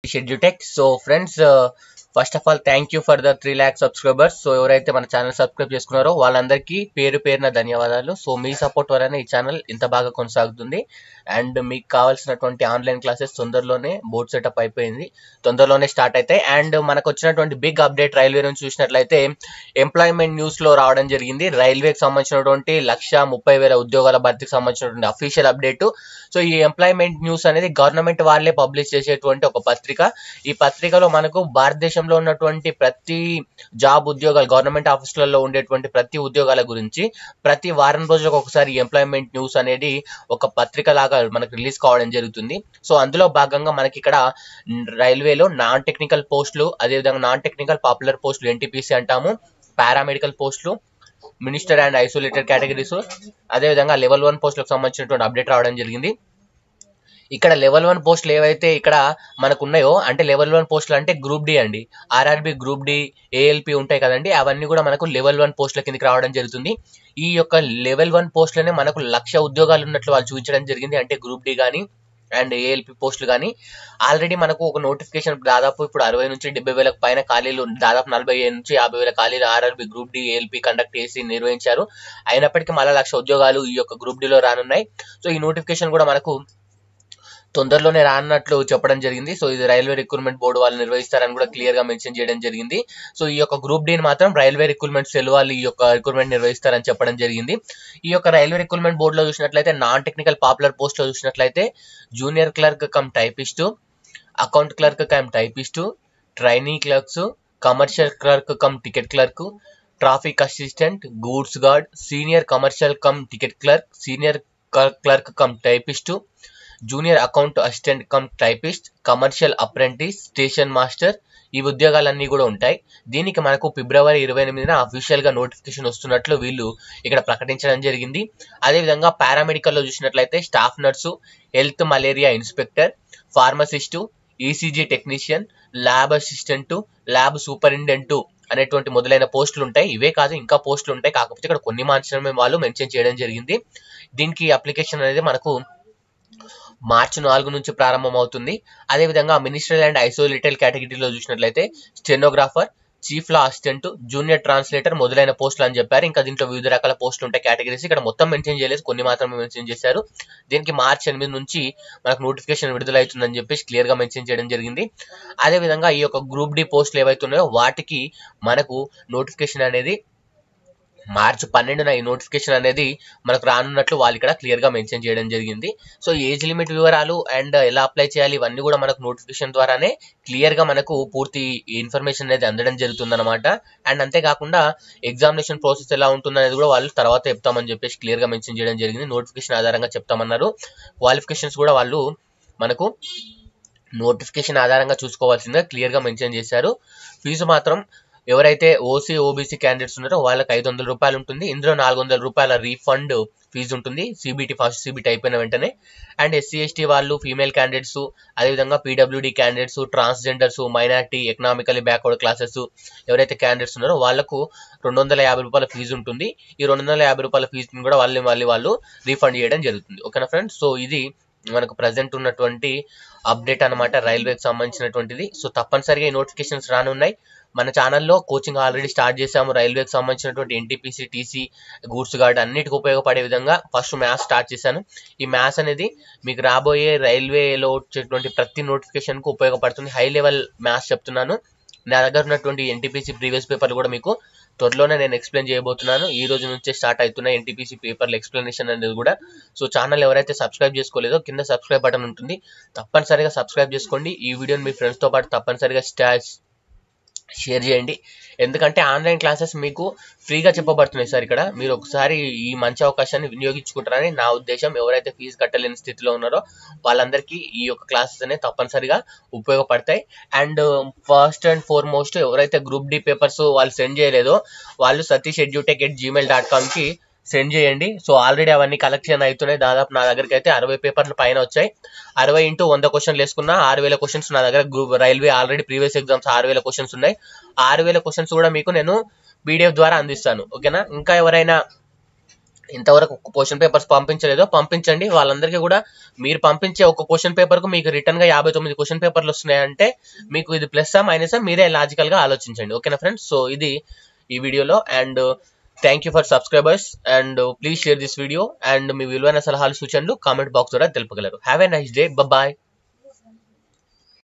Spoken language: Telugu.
షెడ్యూటెక్ so friends first of all thank you for the three lakh subscribers so ఎవరైతే మన ఛానల్ సబ్స్క్రైబ్ చేసుకున్నారో వాళ్ళందరికీ పేరు పేరున ధన్యవాదాలు సో మీ సపోర్ట్ వలన ఈ ఛానల్ ఇంత బాగా కొనసాగుతుంది అండ్ మీకు కావాల్సినటువంటి ఆన్లైన్ క్లాసెస్ తొందరలోనే బోర్డ్ సెటప్ అయిపోయింది తొందరలోనే స్టార్ట్ అవుతాయి అండ్ మనకు వచ్చినటువంటి బిగ్ అప్డేట్ రైల్వే నుంచి చూసినట్లయితే ఎంప్లాయ్మెంట్ న్యూస్ లో రావడం జరిగింది రైల్వేకి సంబంధించినటువంటి లక్ష ముప్పై వేల ఉద్యోగాల భర్తీకి సంబంధించినటువంటి అఫీషియల్ అప్డేట్ సో ఈ ఎంప్లాయ్మెంట్ న్యూస్ అనేది గవర్నమెంట్ వాళ్ళే పబ్లిష్ చేసేటువంటి ఒక పత్రిక ఈ పత్రికలో మనకు భారతదేశంలో ఉన్నటువంటి ప్రతి జాబ్ ఉద్యోగాలు గవర్నమెంట్ ఆఫీసులలో ఉండేటువంటి ప్రతి ఉద్యోగాల గురించి ప్రతి వారం రోజులకు ఒకసారి ఎంప్లాయ్మెంట్ న్యూస్ అనేది ఒక పత్రిక లాగా మనకు రిలీజ్ కావడం జరుగుతుంది సో అందులో భాగంగా మనకి ఇక్కడ రైల్వేలో నాన్ టెక్నికల్ పోస్టులు అదేవిధంగా నాన్ టెక్నికల్ పాపులర్ పోస్టులు ఎన్టీపీసీ అంటాము పారామెడికల్ పోస్టులు మినిస్టర్ అండ్ ఐసోలేటెడ్ కేటగిరీస్ అదేవిధంగా లెవెల్ వన్ పోస్టులకు సంబంధించినటువంటి అప్డేట్ రావడం జరిగింది ఇక్కడ లెవెల్ వన్ పోస్టులు ఏవైతే ఇక్కడ మనకు ఉన్నాయో అంటే లెవెల్ వన్ పోస్టులు అంటే గ్రూప్ డి అండి ఆర్ఆర్బి గ్రూప్ డి ఏఎల్పి ఉంటాయి కదండి అవన్నీ కూడా మనకు లెవెల్ వన్ పోస్టుల కిందకి రావడం జరుగుతుంది ఈ యొక్క లెవెల్ వన్ పోస్టులనే మనకు లక్ష ఉద్యోగాలు ఉన్నట్లు వాళ్ళు చూపించడం జరిగింది అంటే గ్రూప్ డి కానీ అండ్ ఏఎల్పి పోస్టులు కానీ ఆల్రెడీ మనకు ఒక నోటిఫికేషన్ దాదాపు ఇప్పుడు అరవై నుంచి డెబ్బై వేలకు పైన ఖాళీలు దాదాపు నలభై నుంచి యాభై వేల ఖాళీలు RRB group D ALP conduct చేసి నిర్వహించారు అయినప్పటికీ మళ్ళీ లక్ష ఉద్యోగాలు ఈ యొక్క గ్రూప్ డిలో రానున్నాయి సో ఈ నోటిఫికేషన్ కూడా మనకు తొందరలోనే రానున్నట్లు చెప్పడం జరిగింది సో ఇది రైల్వే రిక్రూట్మెంట్ బోర్డు వాళ్ళు నిర్వహిస్తారని కూడా క్లియర్ గా మెన్షన్ చేయడం జరిగింది సో ఈ యొక్క గ్రూప్ డీని మాత్రం రైల్వే రిక్రూట్మెంట్ సెల్ వాళ్ళు ఈ యొక్క రిక్రూట్మెంట్ నిర్వహిస్తారని చెప్పడం జరిగింది ఈ యొక్క రైల్వే రిక్రూట్మెంట్ బోర్డులో చూసినట్లయితే నాన్ టెక్నికల్ పాపులర్ పోస్ట్ లో చూసినట్లయితే junior clerk cum typist account clerk cum typist trainee clerks commercial clerk cum ticket clerk traffic assistant goods guard senior commercial cum ticket clerk senior clerk cum typist junior account assistant cum typist commercial apprentice station master ఈ ఉద్యోగాలన్నీ కూడా ఉంటాయి దీనికి మనకు ఫిబ్రవరి ఇరవై ఎనిమిదిన అఫీషియల్ గా నోటిఫికేషన్ వస్తున్నట్లు వీళ్ళు ఇక్కడ ప్రకటించడం జరిగింది అదేవిధంగా పారామెడికల్ లో చూసినట్లయితే staff nurse health malaria inspector pharmacist ECG technician lab assistant lab superintendent అనేటువంటి మొదలైన పోస్టులు ఉంటాయి ఇవే కాదు ఇంకా పోస్టులు ఉంటాయి కాకపోతే ఇక్కడ కొన్ని మాత్రమే వాళ్ళు మెన్షన్ చేయడం జరిగింది దీనికి అప్లికేషన్ అనేది మనకు మార్చి నాలుగు నుంచి ప్రారంభం అవుతుంది అదేవిధంగా మినిస్ట్రియల్ అండ్ ఐసోలేటెడ్ కేటగిరీలో చూసినట్లయితే stenographer chief law assistant junior translator మొదలైన పోస్టులు అని చెప్పారు ఇంకా దీంట్లో వివిధ రకాల పోస్టులు ఉంటాయి కేటగిరీస్ ఇక్కడ మొత్తం మెన్షన్ చేయలేదు కొన్ని మాత్రమే మెన్షన్ చేశారు దీనికి మార్చి ఎనిమిది నుంచి మనకు నోటిఫికేషన్ విడుదలవుతుందని చెప్పేసి క్లియర్ గా మెన్షన్ చేయడం జరిగింది అదేవిధంగా ఈ యొక్క గ్రూప్ డి పోస్టులు ఏవైతే ఉన్నాయో వాటికి మనకు నోటిఫికేషన్ అనేది మార్చి పన్నెండున ఈ నోటిఫికేషన్ అనేది మనకు రానున్నట్లు వాళ్ళు ఇక్కడ క్లియర్ గా మెన్షన్ చేయడం జరిగింది సో ఏజ్ లిమిట్ వివరాలు అండ్ ఎలా అప్లై చేయాలి ఇవన్నీ కూడా మనకు నోటిఫికేషన్ ద్వారానే క్లియర్ గా మనకు పూర్తి ఇన్ఫర్మేషన్ అనేది అందడం జరుగుతుంది అనమాట అండ్ అంతేకాకుండా ఎగ్జామినేషన్ ప్రాసెస్ ఎలా ఉంటుంది అనేది కూడా వాళ్ళు తర్వాత చెప్తామని చెప్పేసి క్లియర్ గా మెన్షన్ చేయడం జరిగింది నోటిఫికేషన్ ఆధారంగా చెప్తామన్నారు క్వాలిఫికేషన్స్ కూడా వాళ్ళు మనకు నోటిఫికేషన్ ఆధారంగా చూసుకోవాల్సిందిగా క్లియర్ గా మెన్షన్ చేశారు ఫీజు మాత్రం ఎవరైతే ఓసీ ఓబీసీ క్యాండిడేట్స్ ఉన్నారో వాళ్ళకి ఐదు వందల రూపాయలు ఉంటుంది ఇందులో నాలుగు వందల రూపాయల రీఫండ్ ఫీజు ఉంటుంది సిబిటి ఫస్ట్ సిబిటి అయిపోయిన వెంటనే అండ్ ఎస్సీ ఎస్టీ వాళ్ళు ఫీమేల్ క్యాండిడేట్స్ అదేవిధంగా PWD candidates transgenders minority economically backward classes ఎవరైతే క్యాండిడేట్స్ ఉన్నారో వాళ్ళకు రెండు వందల యాభై రూపాయల ఫీజు ఉంటుంది ఈ రెండు వందల యాభై రూపాయల ఫీజుని కూడా వాళ్ళు మళ్ళీ వాళ్ళు రీఫండ్ చేయడం జరుగుతుంది ఓకేనా ఫ్రెండ్స్ సో ఇది మనకు ప్రజెంట్ ఉన్నటువంటి అప్డేట్ అనమాట రైల్వేకి సంబంధించినటువంటిది సో తప్పనిసరిగా ఈ నోటిఫికేషన్స్ రానున్నాయి మన ఛానల్లో కోచింగ్ ఆల్రెడీ స్టార్ట్ చేసాము రైల్వేకి సంబంధించినటువంటి ఎన్టీపీసీ టీసీ గూడ్స్ గార్డ్ అన్నిటికి ఉపయోగపడే విధంగా ఫస్ట్ మ్యాథ్స్ స్టార్ట్ చేశాను ఈ మ్యాథ్స్ అనేది మీకు రాబోయే రైల్వేలో వచ్చేటువంటి ప్రతి నోటిఫికేషన్కు ఉపయోగపడుతుంది హై లెవెల్ మ్యాథ్స్ చెప్తున్నాను నా దగ్గర ఉన్నటువంటి ఎన్టీపీసీ ప్రీవియస్ పేపర్లు కూడా మీకు త్వరలోనే నేను ఎక్స్ప్లెయిన్ చేయబోతున్నాను ఈ రోజు నుంచే స్టార్ట్ అవుతున్న ఎన్టీపీసీ పేపర్ల ఎక్స్ప్లెనేషన్ అనేది కూడా సో ఛానల్ ఎవరైతే సబ్స్క్రైబ్ చేసుకోలేదో కింద సబ్స్క్రైబ్ బటన్ ఉంటుంది తప్పనిసరిగా సబ్స్క్రైబ్ చేసుకోండి ఈ వీడియోని మీ ఫ్రెండ్స్తో పాటు తప్పనిసరిగా స్టాచ్ షేర్ చేయండి ఎందుకంటే ఆన్లైన్ క్లాసెస్ మీకు ఫ్రీగా చెప్పబడుతున్నాయి సార్ ఇక్కడ మీరు ఒకసారి ఈ మంచి అవకాశాన్ని వినియోగించుకుంటారని నా ఉద్దేశం ఎవరైతే ఫీజు కట్టలేని స్థితిలో ఉన్నారో వాళ్ళందరికీ ఈ యొక్క క్లాసెస్ అనేవి తప్పనిసరిగా ఉపయోగపడతాయి అండ్ ఫస్ట్ అండ్ ఫార్మోస్ట్ ఎవరైతే గ్రూప్ డి పేపర్స్ వాళ్ళు సెండ్ చేయలేదో వాళ్ళు Satish Edutech at Gmail dot కామ్కి సెండ్ చేయండి సో ఆల్రెడీ అవన్నీ కలెక్షన్ అవుతున్నాయి దాదాపు నా దగ్గరికి అయితే అరవై పేపర్ల పైన వచ్చాయి అరవై ఇంటూ వంద క్వశ్చన్లు వేసుకున్నా ఆరు వేల క్వశ్చన్స్ నా దగ్గర group railway already previous exams ఆరు వేల క్వశ్చన్స్ ఉన్నాయి ఆరు వేల క్వశ్చన్స్ కూడా మీకు నేను పీడిఎఫ్ ద్వారా అందిస్తాను ఓకేనా ఇంకా ఎవరైనా ఇంతవరకు ఒక్క క్వశ్చన్ పేపర్స్ పంపించలేదో పంపించండి వాళ్ళందరికీ కూడా మీరు పంపించే ఒక క్వశ్చన్ పేపర్ కు మీకు రిటర్న్ గా యాభై తొమ్మిది క్వశ్చన్ పేపర్లు వస్తున్నాయంటే మీకు ఇది ప్లస్ మైనస్ మీరే లాజికల్ గా ఆలోచించండి ఓకేనా ఫ్రెండ్స్ సో ఇది ఈ వీడియోలో and thank you for subscribers and please share this video and మీ విలువైన సలహాలు సూచనలు కామెంట్ బాక్స్ ద్వారా తెలుపగలరు have a nice day bye